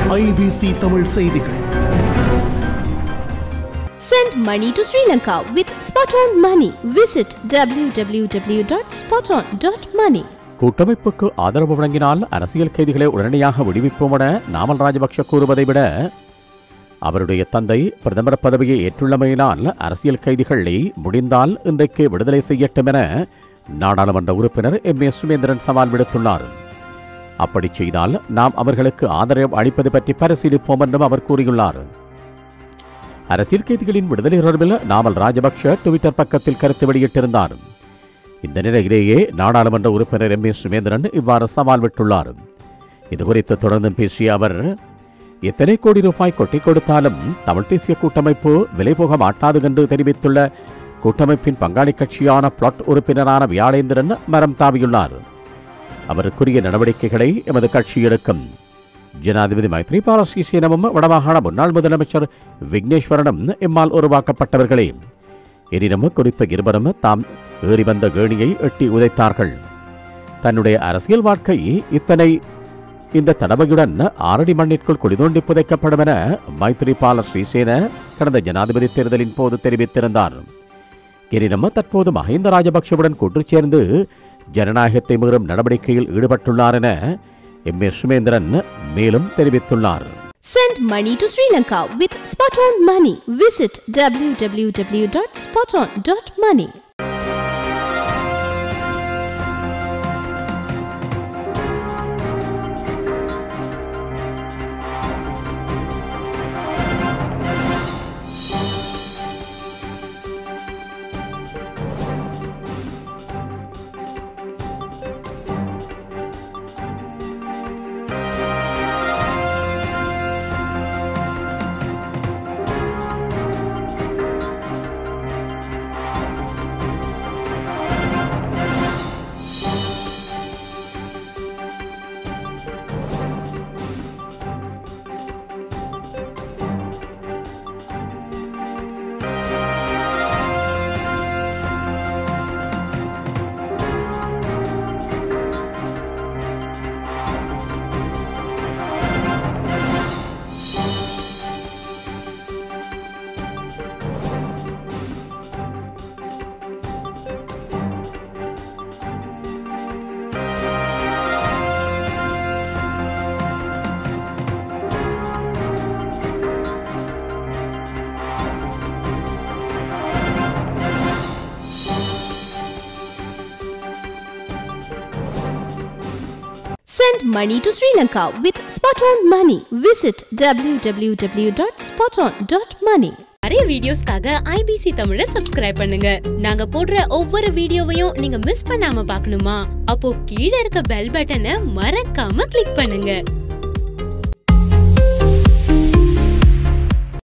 IBC Tamil செய்திகள் Send money to Sri Lanka with Spot On Money. Visit www.spoton.money. கூட்டமைப்புக்கு ஆதரவு வழங்கினால் அரசியல் கைதிகளை உடனடியாக விடுவிப்போம் என நாமல் ராஜபக்ஷ கூறுவதை விட அவருடைய தந்தை பிரதமர் பதவியை ஏற்றுள்ளமையினால் அரசியல் கைதிகளை முடிந்தால் இன்றைக்கு விடுதலை செய்யட்டும் என நாடாளுமன்ற உறுப்பினர் எம் ஏ சுமேந்திரன் சவால் விடுத்துள்ளார் அப்படி செய்தால் நாம் அவர்களுக்கு ஆதரவு அளிப்பது பற்றி பரிசீலிப்போம் என்றும் அவர் கூறியுள்ளார் அரசியல் கைதிகளின் விடுதலை தொடர்பில் நாமல் ராஜபக்ஷ டுவிட்டர் பக்கத்தில் கருத்து வெளியிட்டிருந்தார் இந்த நிலையிலேயே நாடாளுமன்ற உறுப்பினர் எம் ஏ சுமேந்திரன் இவ்வாறு சவால் விட்டுள்ளார் இதுகுறித்து தொடர்ந்து பேசிய அவர் எத்தனை கோடி ரூபாய் கொட்டி கொடுத்தாலும் தமிழ் தேசிய கூட்டமைப்பு விலை போக மாட்டாது என்று தெரிவித்துள்ள கூட்டமைப்பின் பங்காளி கட்சியான பிளாட் உறுப்பினரான வியாழேந்திரன் மரம் தாவியுள்ளார் அவருக்குரிய நடவடிக்கைகளை எமது கட்சி எடுக்கும் ஜனாதிபதி மைத்ரிபால சிறிசேனவும் வடமாகாண முன்னாள் முதலமைச்சர் விக்னேஸ்வரனும் இம்மால் உருவாக்கப்பட்டவர்களே எனினும் குறித்த இருவரும் தாம் ஏறி வந்த கேணியை எட்டி உதைத்தார்கள் தன்னுடைய அரசியல் வாழ்க்கை இத்தனை இந்த தடவையுடன் ஆறடி மண்ணிற்குள் குடிதோண்டி புதைக்கப்படும் என மைத்ரிபால ஸ்ரீசேன கடந்த ஜனாதிபதி தேர்தலின் போது தெரிவித்திருந்தார் எனினும் தற்போது மஹிந்த ராஜபக்ஷவுடன் கூட்டு சேர்ந்து ஜனநாயகத்தை மீறும் நடவடிக்கையில் ஈடுபட்டுள்ளார் என எம் ஏ சுமேந்திரன் மேலும் தெரிவித்துள்ளார் Send money to Sri Lanka with Spot On Money. Visit www.spoton.money. Send money to Sri Lanka with Spot On Money. Visit www.spoton.money. நிறைய வீடியோஸ்க்காக ஐபிசி தமிழ சப்ஸ்கிரைப் பண்ணுங்க நாங்க போடுற ஒவ்வொரு வீடியோவையும் நீங்க மிஸ் பண்ணாம பார்க்கணுமா அப்போ கீழே இருக்க பெல் பட்டனை மறக்காம கிளிக் பண்ணுங்க